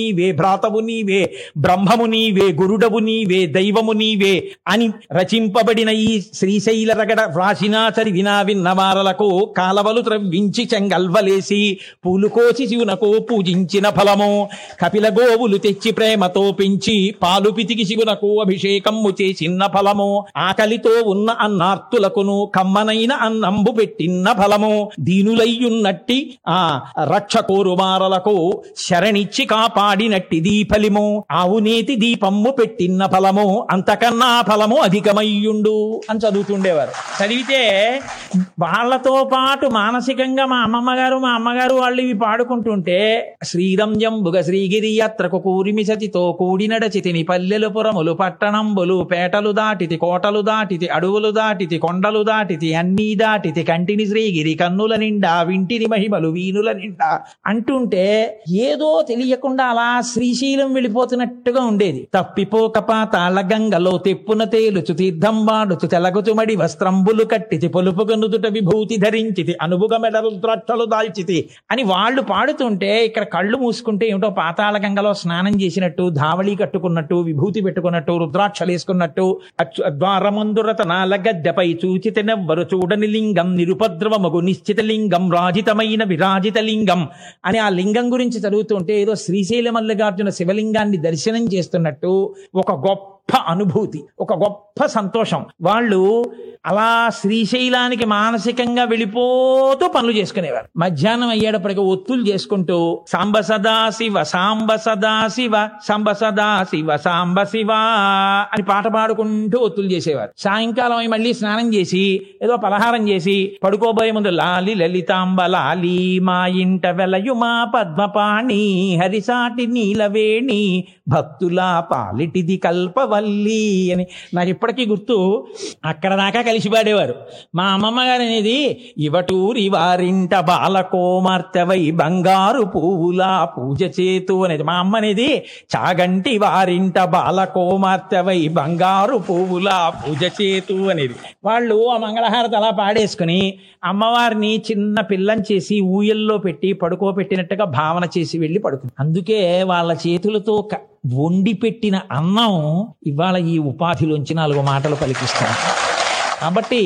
నీవే భ్రాతవు నీవే బ్రహ్మము నీవే గురుడవు నీవే దైవము నీవే అని రచింపబడిన ఈ శ్రీశైల రగడ వ్రాసినాచరి వినా విన్నవారలకు కాలవలు త్రవ్వించి చెంగల్వలేసి పూలు కోసి శివునకు పూజించిన ఫలము కపిల గోవులు తెచ్చి ప్రేమతో పెంచి పాలు పితికి శివునకు అభిషేకము చేసిన ఫలము ఆకలితో ఉన్న అన్నార్తులకును కమ్మనైన అన్నంబు పెట్టిన ఫలము దీనులయ్యున్నట్టి ఆ రక్షకోరుమారలకు శరణిచ్చి కాపాడినట్టి దీఫలిము ఆవునేతి దీపమ్ము పెట్టిన ఫలము అంతకన్నా ఫలము అధికమయ్యుండు అని చదువుతుండేవారు చదివితే వాళ్ళతో పాటు మానసికంగా మా అమ్మమ్మ గారు మా అమ్మగారు వాళ్ళు ఇవి పాడుకుంటుంటే శ్రీరంజంబుగ శ్రీగిరి యాత్రకు కూరిమి సతితో కూడి నడచితిని పల్లెలు పురములు పట్టణంబులు పేటలు దాటితి కోటలు దాటితి అడవులు దాటితి కొండలు దాటితి అన్నీ దాటితి కంటిని శ్రీగిరి కన్నుల నిండా వింటిని మహిమలు వీనుల నిండా అంటుంటే ఏదో తెలియకుండా అలా శ్రీశైలం వెళ్ళిపోతున్నట్టుగా ఉండేది తప్పిపోక పాతాళ గంగలో తెప్పున తేలుచు తీర్థం వాడుచు తెలగుచు మడి వస్త్రంబులు కట్టితి పొలుపుగా నుదుట విభూతి ధరించితి అనుభుగ మెడ రుద్రాక్షలు దాల్చితి అని వాళ్ళు పాడుతుంటే ఇక్కడ కళ్ళు మూసుకుంటే ఏమిటో పాతాళ గంగలో స్నానం చేసినట్టు ధావళి కట్టుకున్నట్టు విభూతి పెట్టుకున్నట్టు రుద్రాక్షలు వేసుకున్నట్టు అచ్చు- ద్వారమందురతనాల గద్దెపై చూచితెనెవ్వరు చూడని లింగం నిరుపద్రవమగు నిశ్చిత లింగం రాజితమైన విరాజిత లింగం అని ఆ లింగం గురించి చదువుతుంటే ఏదో శ్రీశైల మల్లికార్జున శివలింగాన్ని దర్శనం చేస్తున్నట్టు ఒక గొప్ప అనుభూతి ఒక గొప్ప సంతోషం వాళ్ళు అలా శ్రీశైలానికి మానసికంగా వెళ్ళిపోతూ పనులు చేసుకునేవారు మధ్యాహ్నం అయ్యేటప్పటికి ఒత్తులు చేసుకుంటూ సాంబ సదా శివ సాంబ సదా శివ సాంబ సదా శివ సాంబ శివ అని పాట పాడుకుంటూ ఒత్తులు చేసేవారు సాయంకాలం అయి మళ్ళీ స్నానం చేసి ఏదో పలహారం చేసి పడుకోబోయే ముందు లాలి లలితాంబ లాలి మా ఇంట వెలయు మా పద్మపాణి హరిసాటి నీలవేణి భక్తుల పాలిటిది కల్పవల్లి అని నాకు ఇప్పటికీ గుర్తు అక్కడ దాకా కలిసి పాడేవారు మా అమ్మమ్మ గారు అనేది ఇవటూరి వారింట బాలకోమార్తెవై బంగారు పువ్వులా పూజ చేతు అనేది మా అమ్మ అనేది చాగంటి వారింట బాలకోమార్తెవై బంగారు పువ్వులా పూజ చేతు అనేది వాళ్ళు ఆ మంగళహారతి అలా పాడేసుకుని అమ్మవారిని చిన్న పిల్లని చేసి ఊయల్లో పెట్టి పడుకోబెట్టినట్టుగా భావన చేసి వెళ్ళి పడుకుంది అందుకే వాళ్ళ చేతులతో క- వండి పెట్టిన అన్నం ఇవాళ ఈ ఉపాధిలోంచి నాలుగు మాటలు పలికిస్తాను కాబట్టి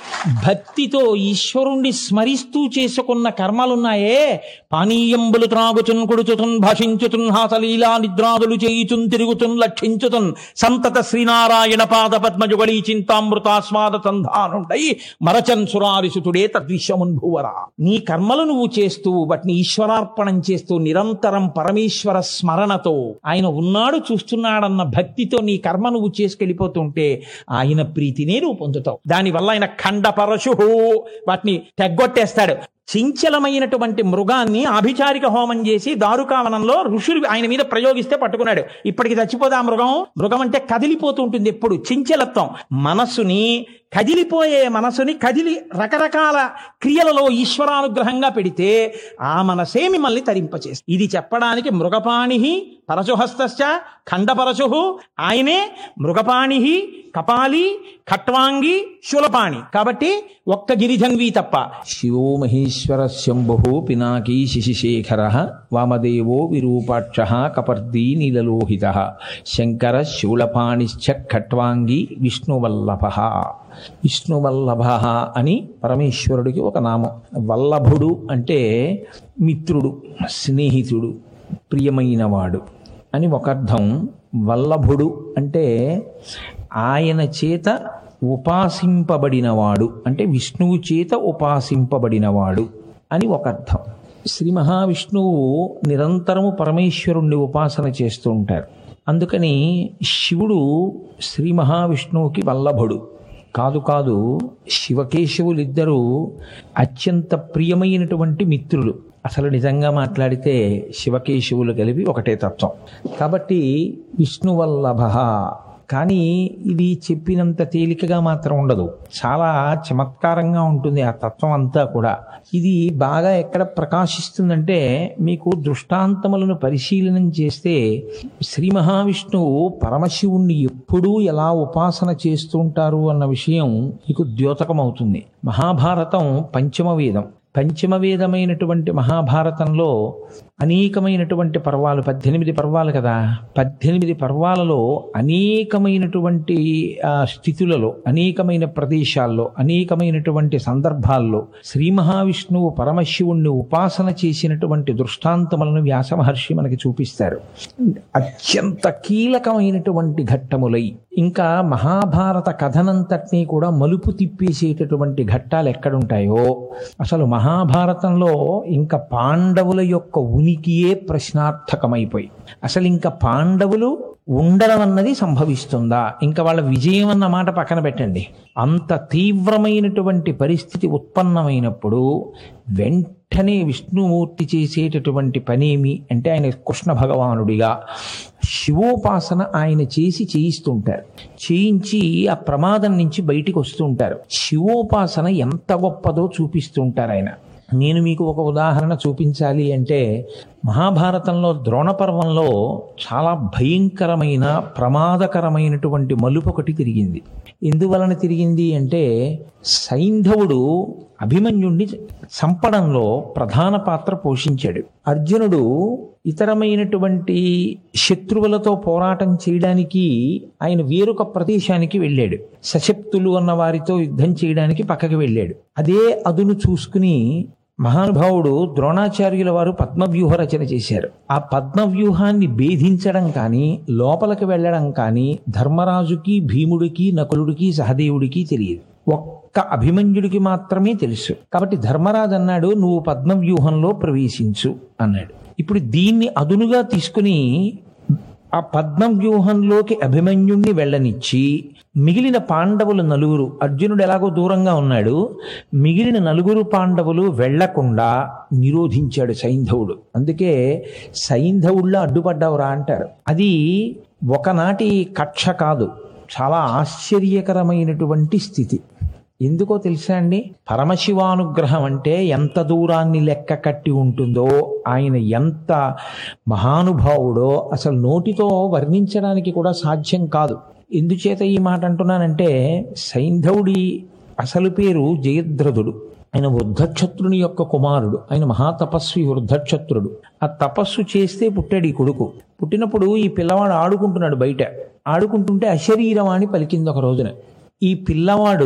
భక్తితో ఈశ్వరుణ్ణి స్మరిస్తూ చేసుకున్న కర్మలున్నాయే పానీయంబులు త్రాగుచున్ కుడుచుతున్ భాషించుతున్ హాసలీలా నిద్రాదులు చేయుచున్ తిరుగుచున్ లక్షించుతున్ సంతత శ్రీనారాయణ పాద పద్మజుగళీ చింతామృతాస్వాద సంధానుండై మరచన్ సురారిసుతుడే తద్విశ్వమున్ భూవరా నీ కర్మలు నువ్వు చేస్తూ వాటిని ఈశ్వరార్పణం చేస్తూ నిరంతరం పరమేశ్వర స్మరణతో ఆయన ఉన్నాడు చూస్తున్నాడన్న భక్తితో నీ కర్మ నువ్వు చేసుకెళ్ళిపోతుంటే ఆయన ప్రీతినే నువ్వు పొందుతావు దానివల్ల ఆయన ఖండ పరశు వాటిని తెగ్గొట్టేస్తాడు చించలమైనటువంటి మృగాన్ని ఆభిచారిక హోమం చేసి దారుకావనంలో ఋషులు ఆయన మీద ప్రయోగిస్తే పట్టుకున్నాడు ఇప్పటికి చచ్చిపోదా ఆ మృగం మృగం అంటే కదిలిపోతూ ఉంటుంది ఎప్పుడు చించలత్వం మనస్సుని కదిలిపోయే మనసుని కదిలి రకరకాల క్రియలలో ఈశ్వరానుగ్రహంగా పెడితే ఆ మనసే మిమ్మల్ని తరింపచేస్తుంది ఇది చెప్పడానికి మృగపాణి పరశుహస్త ఖండపరశు ఆయనే మృగపాణి కపాలి ఖట్వాంగి శూలపాణి కాబట్టి ఒక్క గిరిజన్వి తప్ప శివో మహేశ్వర శంభు పినాకీ శశిశేఖర వామదేవో విరూపాక్ష కపర్దీ నీలలోహిత శంకర శూలపాణిశ్చ ఖట్వాంగి విష్ణువల్లభ విష్ణువల్లభ అని పరమేశ్వరుడికి ఒక నామం వల్లభుడు అంటే మిత్రుడు స్నేహితుడు ప్రియమైనవాడు అని ఒక అర్థం వల్లభుడు అంటే ఆయన చేత ఉపాసింపబడినవాడు అంటే విష్ణువు చేత ఉపాసింపబడినవాడు అని ఒక అర్థం శ్రీ మహావిష్ణువు నిరంతరము పరమేశ్వరుణ్ణి ఉపాసన చేస్తూ ఉంటారు అందుకని శివుడు శ్రీ మహావిష్ణువుకి వల్లభుడు కాదు కాదు శివకేశవులిద్దరూ అత్యంత ప్రియమైనటువంటి మిత్రులు అసలు నిజంగా మాట్లాడితే శివకేశవులు కలిపి ఒకటే తత్వం కాబట్టి విష్ణువల్లభ కానీ ఇది చెప్పినంత తేలికగా మాత్రం ఉండదు చాలా చమత్కారంగా ఉంటుంది ఆ తత్వం అంతా కూడా ఇది బాగా ఎక్కడ ప్రకాశిస్తుందంటే మీకు దృష్టాంతములను పరిశీలనం చేస్తే శ్రీ మహావిష్ణువు పరమశివుణ్ణి ఎప్పుడూ ఎలా ఉపాసన చేస్తూ ఉంటారు అన్న విషయం మీకు ద్యోతకమవుతుంది మహాభారతం పంచమ వేదం పంచమ వేదమైనటువంటి మహాభారతంలో అనేకమైనటువంటి పర్వాలు పద్దెనిమిది పర్వాలు కదా పద్దెనిమిది పర్వాలలో అనేకమైనటువంటి ఆ, స్థితులలో అనేకమైన ప్రదేశాల్లో అనేకమైనటువంటి సందర్భాల్లో శ్రీ మహావిష్ణువు పరమశివుణ్ణి ఉపాసన చేసినటువంటి దృష్టాంతములను వ్యాస మహర్షి మనకి చూపిస్తారు అత్యంత కీలకమైనటువంటి ఘట్టములై ఇంకా మహాభారత కథనంతటినీ కూడా మలుపు తిప్పేసేటటువంటి ఘట్టాలు ఎక్కడుంటాయో అసలు మహాభారతంలో ఇంకా పాండవుల యొక్క ఉనికియే ప్రశ్నార్థకమైపోయి అసలు ఇంకా పాండవులు ఉండడం అన్నది సంభవిస్తుందా ఇంకా వాళ్ళ విజయం అన్న మాట పక్కన పెట్టండి అంత తీవ్రమైనటువంటి పరిస్థితి ఉత్పన్నమైనప్పుడు వెంటనే విష్ణుమూర్తి చేసేటటువంటి పనేమి అంటే ఆయన కృష్ణ భగవానుడిగా శివోపాసన ఆయన చేసి చేయిస్తుంటారు చేయించి ఆ ప్రమాదం నుంచి బయటికి వస్తుంటారు శివోపాసన ఎంత గొప్పదో చూపిస్తుంటారు ఆయన నేను మీకు ఒక ఉదాహరణ చూపించాలి అంటే మహాభారతంలో ద్రోణ పర్వంలో చాలా భయంకరమైన ప్రమాదకరమైనటువంటి మలుపు ఒకటి తిరిగింది ఎందువలన తిరిగింది అంటే సైంధవుడు అభిమన్యుణ్ణి చంపడంలో ప్రధాన పాత్ర పోషించాడు అర్జునుడు ఇతరమైనటువంటి శత్రువులతో పోరాటం చేయడానికి ఆయన వేరొక ప్రదేశానికి వెళ్ళాడు సశక్తులు అన్న వారితో యుద్ధం చేయడానికి పక్కకి వెళ్ళాడు అదే అదును చూసుకుని మహానుభావుడు ద్రోణాచార్యుల వారు పద్మవ్యూహ రచన చేశారు ఆ పద్మవ్యూహాన్ని భేదించడం కానీ లోపలికి వెళ్ళడం కానీ ధర్మరాజుకి భీముడికి నకులుడికి సహదేవుడికి తెలియదు ఒక్క అభిమన్యుడికి మాత్రమే తెలుసు కాబట్టి ధర్మరాజు అన్నాడు నువ్వు పద్మవ్యూహంలో ప్రవేశించు అన్నాడు ఇప్పుడు దీన్ని అదునుగా తీసుకుని ఆ పద్మవ్యూహంలోకి అభిమన్యుణ్ణి వెళ్ళనిచ్చి మిగిలిన పాండవులు నలుగురు అర్జునుడు ఎలాగో దూరంగా ఉన్నాడు మిగిలిన నలుగురు పాండవులు వెళ్లకుండా నిరోధించాడు సైంధవుడు అందుకే సైంధవుళ్ళ అడ్డుపడ్డావురా అంటారు అది ఒకనాటి కక్ష కాదు చాలా ఆశ్చర్యకరమైనటువంటి స్థితి ఎందుకో తెలుసా అండి పరమశివానుగ్రహం అంటే ఎంత దూరాన్ని లెక్క కట్టి ఉంటుందో ఆయన ఎంత మహానుభావుడో అసలు నోటితో వర్ణించడానికి కూడా సాధ్యం కాదు ఎందుచేత ఈ మాట అంటున్నానంటే సైంధవుడి అసలు పేరు జయద్రథుడు ఆయన వృద్ధక్షత్రుని యొక్క కుమారుడు ఆయన మహాతపస్వి వృద్ధక్షత్రుడు ఆ తపస్సు చేస్తే పుట్టాడు ఈ కొడుకు పుట్టినప్పుడు ఈ పిల్లవాడు ఆడుకుంటున్నాడు బయట ఆడుకుంటుంటే అశరీరవాణి పలికింది ఒక రోజున ఈ పిల్లవాడు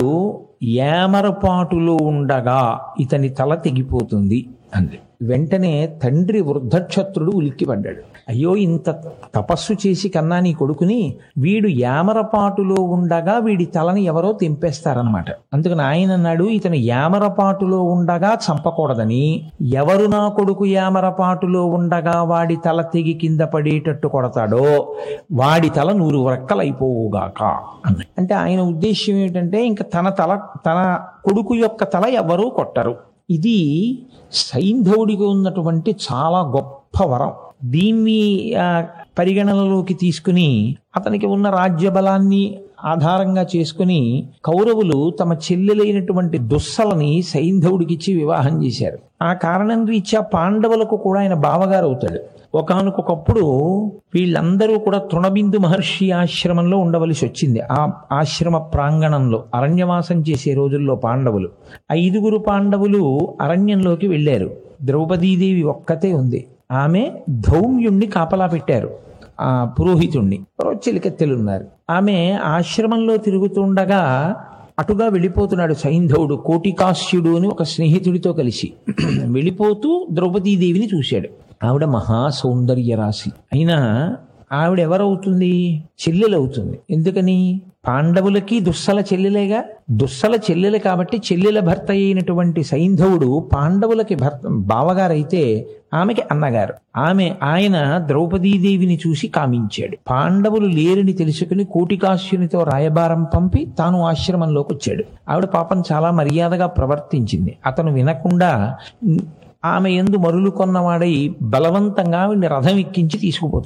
ఏమరపాటులో ఉండగా ఇతని తల తెగిపోతుంది అంది వెంటనే తండ్రి వృద్ధక్షత్రుడు ఉలిక్కిపడ్డాడు అయ్యో ఇంత తపస్సు చేసి కన్నా నీ కొడుకుని వీడు యామరపాటులో ఉండగా వీడి తలని ఎవరో తెంపేస్తారనమాట అందుకని ఆయన అన్నాడు ఇతను యామరపాటులో ఉండగా చంపకూడదని ఎవరు నా కొడుకు యామరపాటులో ఉండగా వాడి తల తెగి కింద పడేటట్టు కొడతాడో వాడి తల నూరు రెక్కలైపోవుగాక అన్నాడు అంటే ఆయన ఉద్దేశ్యం ఏంటంటే ఇంకా తన తల తన కొడుకు యొక్క తల ఎవరూ కొట్టరు ఇది సైంధవుడికి ఉన్నటువంటి చాలా గొప్ప వరం దీన్ని ఆ, పరిగణనలోకి తీసుకుని అతనికి ఉన్న రాజ్య బలాన్ని ఆధారంగా చేసుకుని కౌరవులు తమ చెల్లెలైనటువంటి దుస్సలని సైంధవుడికిచ్చి వివాహం చేశారు ఆ కారణం రీత్యా పాండవులకు కూడా ఆయన బావగారు అవుతాడు ఒకానొకప్పుడు వీళ్ళందరూ కూడా తృణబిందు మహర్షి ఆశ్రమంలో ఉండవలసి వచ్చింది ఆ ఆశ్రమ ప్రాంగణంలో అరణ్యవాసం చేసే రోజుల్లో పాండవులు ఐదుగురు పాండవులు అరణ్యంలోకి వెళ్ళారు ద్రౌపదీదేవి ఒక్కతే ఉంది ఆమె ధౌమ్యుణ్ణి కాపలా పెట్టారు ఆ పురోహితుణ్ణి చిలికెత్తెలున్నారు ఆమె ఆశ్రమంలో తిరుగుతుండగా అటుగా వెళ్ళిపోతున్నాడు సైంధవుడు కోటికాస్యుడు అని ఒక స్నేహితుడితో కలిసి వెళ్ళిపోతూ ద్రౌపదీదేవిని చూశాడు ఆవిడ మహా సౌందర్య రాశి అయినా ఆవిడ ఎవరవుతుంది చెల్లెలవుతుంది ఎందుకని పాండవులకి దుస్సల చెల్లెలేగా దుస్సల చెల్లెలు కాబట్టి చెల్లెల భర్త అయినటువంటి సైంధవుడు పాండవులకి భర్త బావగారైతే ఆమెకి అన్నగారు ఆమె ఆయన ద్రౌపదీదేవిని చూసి కామించాడు పాండవులు లేరని తెలుసుకుని కోటికాశ్యునితో రాయబారం పంపి తాను ఆశ్రమంలోకి వచ్చాడు ఆవిడ పాపం చాలా మర్యాదగా ప్రవర్తించింది అతను వినకుండా ఆమె ఎందు మరులు కొన్నవాడై బలవంతంగా ఆవిడ్ని రథం ఎక్కించి తీసుకుపోతున్నాడు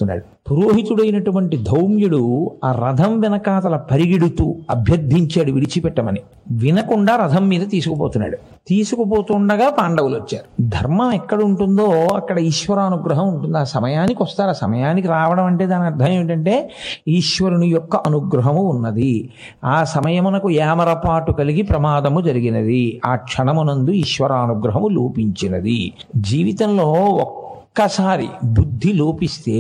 పురోహితుడైనటువంటి ధౌమ్యుడు ఆ రథం వెనకాతల పరిగెడుతూ అభ్యర్థించాడు విడిచిపెట్టమని వినకుండా రథం మీద తీసుకుపోతున్నాడు తీసుకుపోతుండగా పాండవులు వచ్చారు ధర్మం ఎక్కడ ఉంటుందో అక్కడ ఈశ్వరానుగ్రహం ఉంటుంది ఆ సమయానికి వస్తారు ఆ సమయానికి రావడం అంటే దాని అర్థం ఏమిటంటే ఈశ్వరుని యొక్క అనుగ్రహము ఉన్నది ఆ సమయమునకు యామరపాటు కలిగి ప్రమాదము జరిగినది ఆ క్షణమునందు ఈశ్వరానుగ్రహము లోపించినది జీవితంలో ఒక్కసారి బుద్ధి లోపిస్తే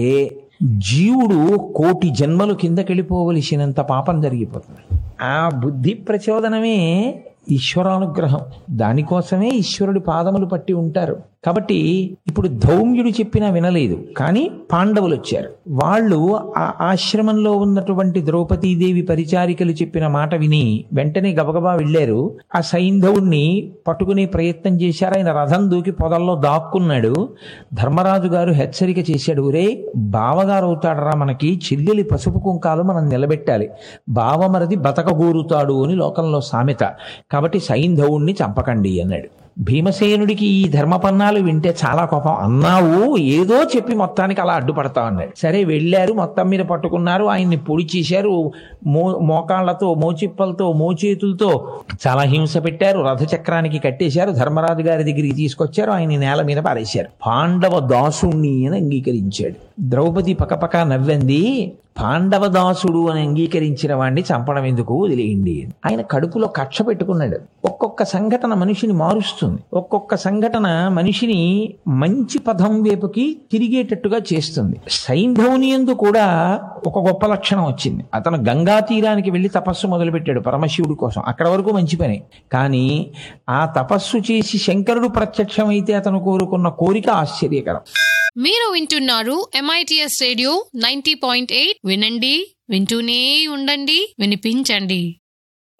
జీవుడు కోటి జన్మలు కిందకెళ్ళిపోవలసినంత పాపం జరిగిపోతుంది ఆ బుద్ధి ప్రచోదనమే ఈశ్వరానుగ్రహం దానికోసమే ఈశ్వరుడి పాదములు పట్టి ఉంటారు కాబట్టి ఇప్పుడు ధౌమ్యుడు చెప్పినా వినలేదు కానీ పాండవులు వచ్చారు వాళ్ళు ఆ ఆశ్రమంలో ఉన్నటువంటి ద్రౌపదీదేవి పరిచారికలు చెప్పిన మాట విని వెంటనే గబగబా వెళ్ళారు ఆ సైంధవుణ్ణి పట్టుకునే ప్రయత్నం చేశారు ఆయన రథం దూకి పొదల్లో దాక్కున్నాడు ధర్మరాజు గారు హెచ్చరిక చేశాడు ఒరే బావగారు అవుతాడరా మనకి చెల్లెలి పసుపు కుంకాలు మనం నిలబెట్టాలి బావమరది బతకగోరుతాడు అని లోకంలో సామెత కాబట్టి సైంధవుణ్ణి చంపకండి అన్నాడు భీమసేనుడికి ఈ ధర్మపన్నాలు వింటే చాలా కోపం అన్నావు ఏదో చెప్పి మొత్తానికి అలా అడ్డుపడతా అన్నాడు సరే వెళ్ళారు మొత్తం మీద పట్టుకున్నారు ఆయన్ని పొడి చేశారు మో మోకాళ్లతో మోచిప్పలతో మోచేతులతో చాలా హింస పెట్టారు రథచక్రానికి కట్టేశారు ధర్మరాజు గారి దగ్గరికి తీసుకొచ్చారు ఆయన నేల మీద పారేశారు పాండవ దాసుణ్ణి అని అంగీకరించాడు ద్రౌపది పకపక నవ్వంది పాండవ దాసుడు అని అంగీకరించిన వాడిని చంపడం ఎందుకు వదిలేయండి ఆయన కడుపులో కక్ష పెట్టుకున్నాడు ఒక్కొక్క సంఘటన మనిషిని మారుస్తుంది ఒక్కొక్క సంఘటన మనిషిని మంచి పదం వైపుకి తిరిగేటట్టుగా చేస్తుంది సైంధవుని ఎందు కూడా ఒక గొప్ప లక్షణం వచ్చింది అతను గంగా తీరానికి వెళ్ళి తపస్సు మొదలుపెట్టాడు పరమశివుడి కోసం అక్కడ వరకు మంచి పని కానీ ఆ తపస్సు చేసి శంకరుడు ప్రత్యక్షమైతే అతను కోరుకున్న కోరిక ఆశ్చర్యకరం మీరు వింటున్నారు MITS radio ninety point eight వినండి వింటూనే ఉండండి వినిపించండి